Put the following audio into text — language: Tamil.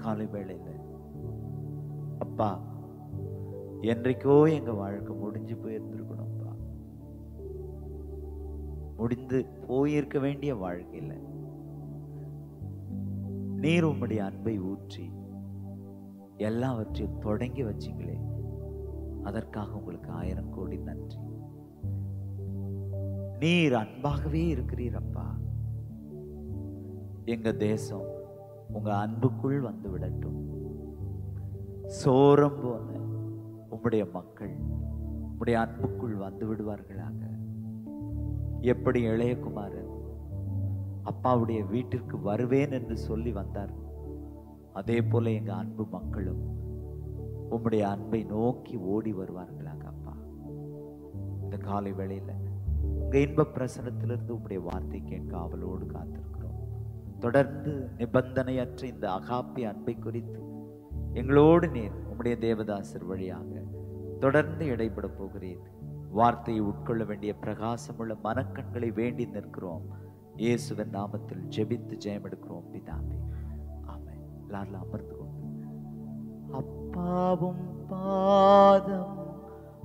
காலை வேளையில அப்பா என்றைக்கோ எங்க வாழ்க்கை முடிஞ்சு போயிருந்திருக்கணும்ப்பா முடிந்து போயிருக்க வேண்டிய வாழ்க்கையில நீர் உம்முடைய அன்பை ஊற்றி எல்லாவற்றையும் தொடங்கி வச்சீங்களே அதற்காக உங்களுக்கு ஆயிரம் கோடி நன்றி நீர் அன்பாகவே இருக்கிறீர் அப்பா எங்க தேசம் உங்க அன்புக்குள் வந்து விடட்டும் சோரம் போன உம்முடைய மக்கள் உம்முடைய அன்புக்குள் வந்து விடுவார்களாக எப்படி இளையகுமாரன் அப்பாவுடைய வீட்டிற்கு வருவேன் என்று சொல்லி வந்தார் அதே போல எங்க அன்பு மக்களும் உம்முடைய அன்பை நோக்கி ஓடி வருவார்களாக அப்பா இந்த காலை வேளையில உங்க இன்ப பிரசனத்திலிருந்து உம்முடைய வார்த்தை கேட்க ஆவலோடு காத்திருக்கிறோம் தொடர்ந்து நிபந்தனையற்ற இந்த அகாப்பி அன்பை குறித்து எங்களோடு நீர் உம்முடைய தேவதாசர் வழியாக தொடர்ந்து இடைப்பட போகிறேன் வார்த்தையை உட்கொள்ள வேண்டிய பிரகாசமுள்ள மனக்கண்களை வேண்டி நிற்கிறோம் இயேசுவின் நாமத்தில் ஜெபித்து ஜெயம் எடுக்கிறோம் பிதாவே ஆமென் எல்லாரும் அமர்ந்து கொண்டு அப்பாவும் பாதம்